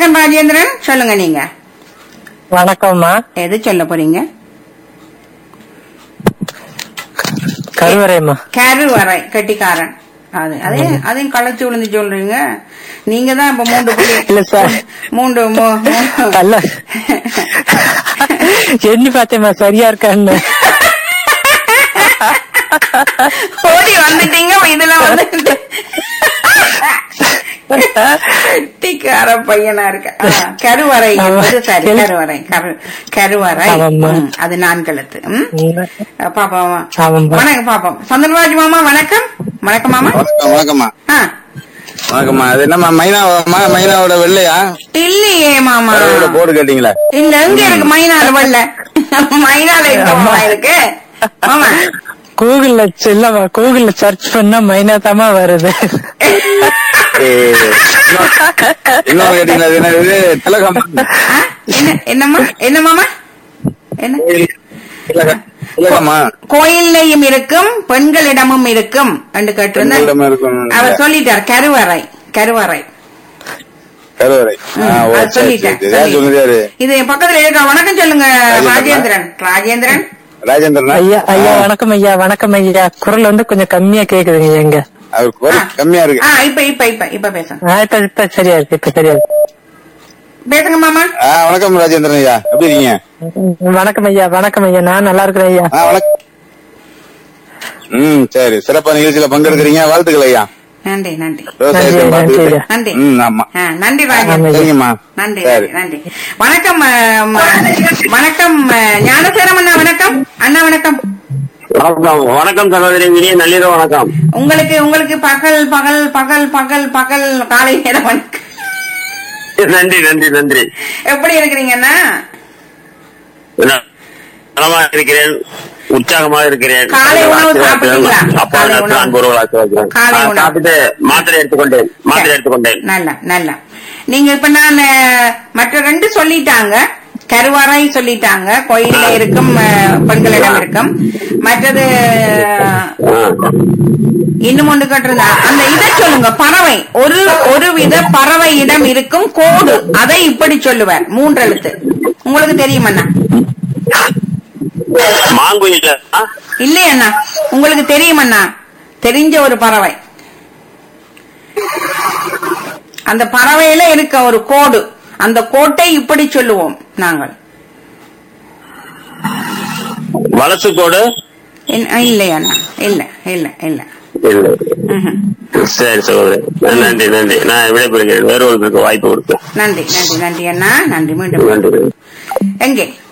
வணக்கம் ராஜேந்திரன் சொல்லுங்க நீங்க வணக்கம்மா எது சொல்ல போறீங்க கருவறைம்மா கருவறை கட்டிக்காரன் அது அதே அதையும் களைச்சு விழுந்து சொல்றீங்க நீங்க தான் இப்ப மூன்று புள்ளி இல்ல சார். மூன்று மூ- மூ- அல்ல எண்ணி பார்த்தேம்மா சரியா இருக்கான்னு ஓடி வந்துட்டீங்க இதுல வந்து கெட்டிக்கார பையனா இருக்க ஆ, கருவறை என்பது சரி கருவறை கரு கருவறை ஆமாம்மா. ம், அது நான்கெழுத்து ம் பாப்போம் ஆமாம்மா. வணக்கம் பாப்போம் சந்திரராஜ் மாமா வணக்கம் வணக்கம் மாமா வணக்கம் வணக்கம்மா ஆ வணக்கம்மா அது என்னம்மா மைனாவாம்மா மைனாவோட வெள்ளையா இல்லையே மாமா கடவுளோட போர்டு கேட்டீங்களா இல்ல எங்க இருக்கு மைனால வல்ல மைனால எங்க மாமா இருக்கு மாமா கூகுள்ல இல்லம்மா கூகுள்ல சர்ச் பண்ணா மைனா தாமா வருது இன்னொரு கேட்டீங்களா அது என்ன இது திலகம் ஆ? என்ன என்னம்மா என்ன மாமா என்ன திலகம் திலகமா கோயில்லையும் இருக்கும் பெண்களிடமும் இருக்கும் என்று கேட்டிருந்தேன் பெண்களிடம் இருக்கும். அவர் சொல்லிட்டார் கருவறை கருவறை கருவறை ஆ, ஓ, அது சரி, சொல்லிட்டேன் சரி, சரி. யார் சொல்லுறாரு இது பக்கத்துல இருக்க வணக்கம் சொல்லுங்க ராஜேந்திரனா? ராஜேந்திரன் ராஜேந்திரன் ராஜேந்திரனா ஐயா ஐயா வணக்கம் ஐயா வணக்கம் ஐயா குரல் வந்து கொஞ்சம் கம்மியா கேக்குதுங்க எங்க அவர் குரல் கம்மியா இருக்கு ஆ இப்ப இப்ப இப்ப இப்ப பேசுங்க ஆ, இப்ப இப்ப சரியா இருக்கு இப்ப சரியா இருக்கு பேசுங்க மாமா ஆ வணக்கம் ராஜேந்திரன் ஐயா எப்படி இருக்கீங்க ம், வணக்கம் ஐயா வணக்கம் ஐயா நான் நல்லா இருக்கிறேன் ஐயா ஆ வணக்கம் ம் சரி சிறப்பா நிகழ்ச்சியில பங்கெடுக்கிறீங்க வாழ்த்துக்கள் ஐயா நன்றி நன்றி விவசாயத்தை நன்றி, பார்த்துக்கிட்டு நன்றி. நன்றி ம் ஆமா ஆ, நன்றி ராஜேந்திரன் ஆமாம். சரிங்கம்மா நன்றி சரி நன்றி நன்றி வணக்கம் ஆ, ம- வணக்கம் ஆ, ஞானசேரம் அண்ணா வணக்கம் அண்ணா வணக்கம் வணக்கம் வணக்கம் சகோதரி விடிய நள்ளிரவு வணக்கம் உங்களுக்கு உங்களுக்கு பகல் பகல் பகல் பகல் பகல் காலை நேரம் வணக்கம் நன்றி நன்றி நன்றி எப்படி இருக்கிறீங்கண்ணா நான் நலமா இருக்கிறேன் உற்சாகமாக இருக்கிறேன் காலை உணவு சாப்பிட்டீங்களா? அப்பா காலை உணவு. நான் குருவலா சொல்கிறேன் காலை நான் உணவு. சாப்பிட்டு மாத்திரை எடுத்துக்கொண்டேன் மாத்திரை எடுத்துக்கொண்டேன் நல்ல நல்ல நீங்க இப்ப நான் அஹ், மற்ற ரெண்டு சொல்லிட்டாங்க கருவறை சொல்லிட்டாங்க கோயில்ல இருக்கும் அஹ், பெண்களிடம் இருக்கும் மற்றது அஹ், ஆ. இன்னும் ஒன்று கேட்டிருந்தா அந்த இதை சொல்லுங்க பறவை ஒரு ஒரு வித பறவை இடம் இருக்கும் கோடு அதை இப்படி சொல்லுவார் மூன்று எழுத்து உங்களுக்கு தெரியுமண்ணா மாங்குயில ஆ? இல்லையண்ணா உங்களுக்கு தெரியுமண்ணா தெரிஞ்ச ஒரு பறவை அந்த பறவையில இருக்க ஒரு கோடு அந்த கோட்டை இப்படி சொல்லுவோம் நாங்கள் வலசு கோடு இல்ல- இல்லையண்ணா இல்ல இல்ல இல்ல இல்லை ம்ஹும். சரி சகோதரி நன்றி நன்றி நான் விடைபெறுகிறேன் வேறு ஒருவருக்கு வாய்ப்பு கொடுத்தேன் நன்றி நன்றி நன்றி அண்ணா நன்றி மீண்டும் நன்றி எங்கே